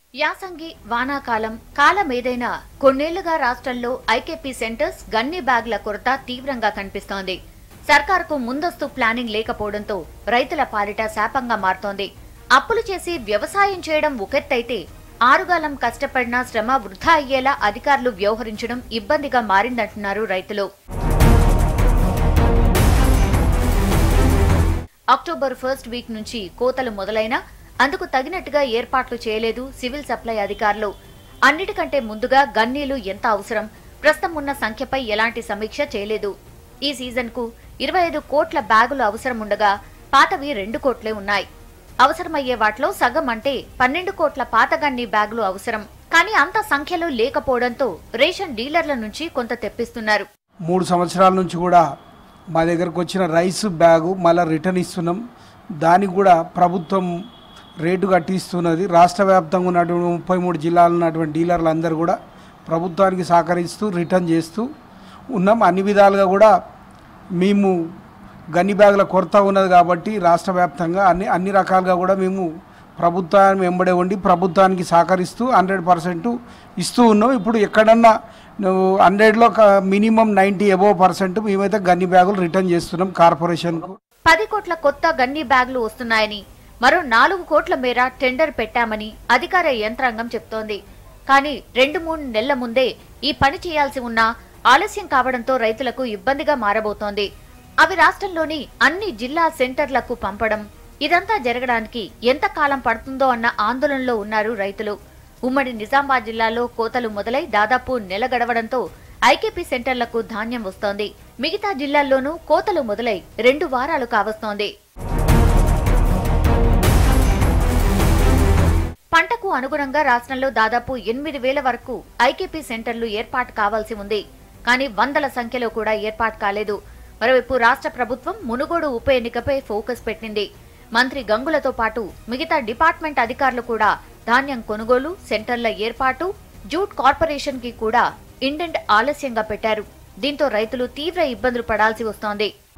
యాసంగి వానాకాలం కాలం ఏదైనా కొన్నేళ్లుగా రాష్ట్రంలో ఐకేపీ సెంటర్స్ గన్ని బ్యాగ్ల కొరత తీవ్రంగా కనిపిస్తోంది సర్కారుకు ముందస్తు ప్లానింగ్ లేకపోవడంతో రైతుల పాలిట శాపంగా మారుతోంది అప్పులు చేసి వ్యవసాయం చేయడం ఒకెత్తైతే ఆరుగాలం కష్టపడిన శ్రమ వృధా అయ్యేలా అధికారులు వ్యవహరించడం ఇబ్బందిగా మారిందంటున్నారు రైతులు అక్టోబర్ ఫస్ట్ వీక్ నుంచి కోతలు మొదలైనా అందుకు తగినట్టుగా ఏర్పాట్లు చేయలేదు సివిల్ సప్లై అధికారులు అన్నిటికంటే ముందుగా గన్నీలు ఎంత అవసరం ప్రస్తుతం ఉన్న సంఖ్యపై ఎలాంటి సమీక్ష చేయలేదు ఈ సీజన్కు ఇరవై ఐదు కోట్ల బ్యాగులు అవసరం ఉండగా పాతవి రెండు కోట్లే ఉన్నాయి అవసరమయ్యే వాటిలో సగం అంటే పన్నెండు కోట్ల పాత గన్నీ బ్యాగులు అవసరం కానీ అంత సంఖ్యలో లేకపోవడంతో రేషన్ డీలర్ల నుంచి కొంత తెప్పిస్తున్నారు మూడు సంవత్సరాల నుంచి కూడా మా దగ్గరకు వచ్చిన రైస్ బ్యాగు మళ్ళీ రిటర్న్ ఇస్తున్నాం దానికి కూడా ప్రభుత్వం రేటు కట్టిస్తున్నది రాష్ట్ర వ్యాప్తంగా ఉన్నటువంటి ముప్పై మూడు జిల్లాలు ఉన్నటువంటి డీలర్లు అందరూ కూడా ప్రభుత్వానికి సహకరిస్తూ రిటర్న్ చేస్తూ ఉన్నాం అన్ని విధాలుగా కూడా మేము గన్ని బ్యాగుల కొరత ఉన్నది కాబట్టి రాష్ట్ర వ్యాప్తంగా అన్ని అన్ని రకాలుగా కూడా మేము ప్రభుత్వాన్ని వెంబడే ఉండి ప్రభుత్వానికి సహకరిస్తూ హండ్రెడ్ పర్సెంట్ ఇస్తూ ఉన్నాం ఇప్పుడు ఎక్కడన్నా నువ్వు హండ్రెడ్లో మినిమం నైంటీ అబోవ్ పర్సెంట్ మేమైతే గన్ని బ్యాగులు రిటర్న్ చేస్తున్నాం కార్పొరేషన్కు పది కోట్ల కొత్త గన్ని బ్యాగులు వస్తున్నాయని మరో నాలుగు కోట్ల మేర టెండర్ పెట్టామని అధికార యంత్రాంగం చెప్తోంది కానీ రెండు మూడు నెలల ముందే ఈ పని చేయాల్సి ఉన్నా ఆలస్యం కావడంతో రైతులకు ఇబ్బందిగా మారబోతోంది అవి రాష్ట్రంలోని అన్ని జిల్లా సెంటర్లకు పంపడం ఇదంతా జరగడానికి ఎంత కాలం పడుతుందో అన్న ఆందోళనలో ఉన్నారు రైతులు ఉమ్మడి నిజామాబాద్ జిల్లాలో కోతలు మొదలై దాదాపు నెల గడవడంతో ఐకేపీ సెంటర్లకు ధాన్యం వస్తోంది మిగతా జిల్లాల్లోనూ కోతలు మొదలై రెండు వారాలు కావస్తోంది పంటకు అనుగుణంగా రాష్ట్రంలో దాదాపు ఎనిమిది వేల వరకు ఐకేపీ సెంటర్లు ఏర్పాటు కావాల్సి ఉంది కానీ వందల సంఖ్యలో కూడా ఏర్పాటు కాలేదు మరోవైపు రాష్ట్ర ప్రభుత్వం మునుగోడు ఉప ఎన్నికపై ఫోకస్ పెట్టింది మంత్రి గంగులతో పాటు మిగతా డిపార్ట్మెంట్ అధికారులు కూడా ధాన్యం కొనుగోలు సెంటర్ల ఏర్పాటు జూట్ కార్పొరేషన్ కి కూడా ఇండెంట్ ఆలస్యంగా పెట్టారు దీంతో రైతులు తీవ్ర ఇబ్బందులు పడాల్సి వస్తోంది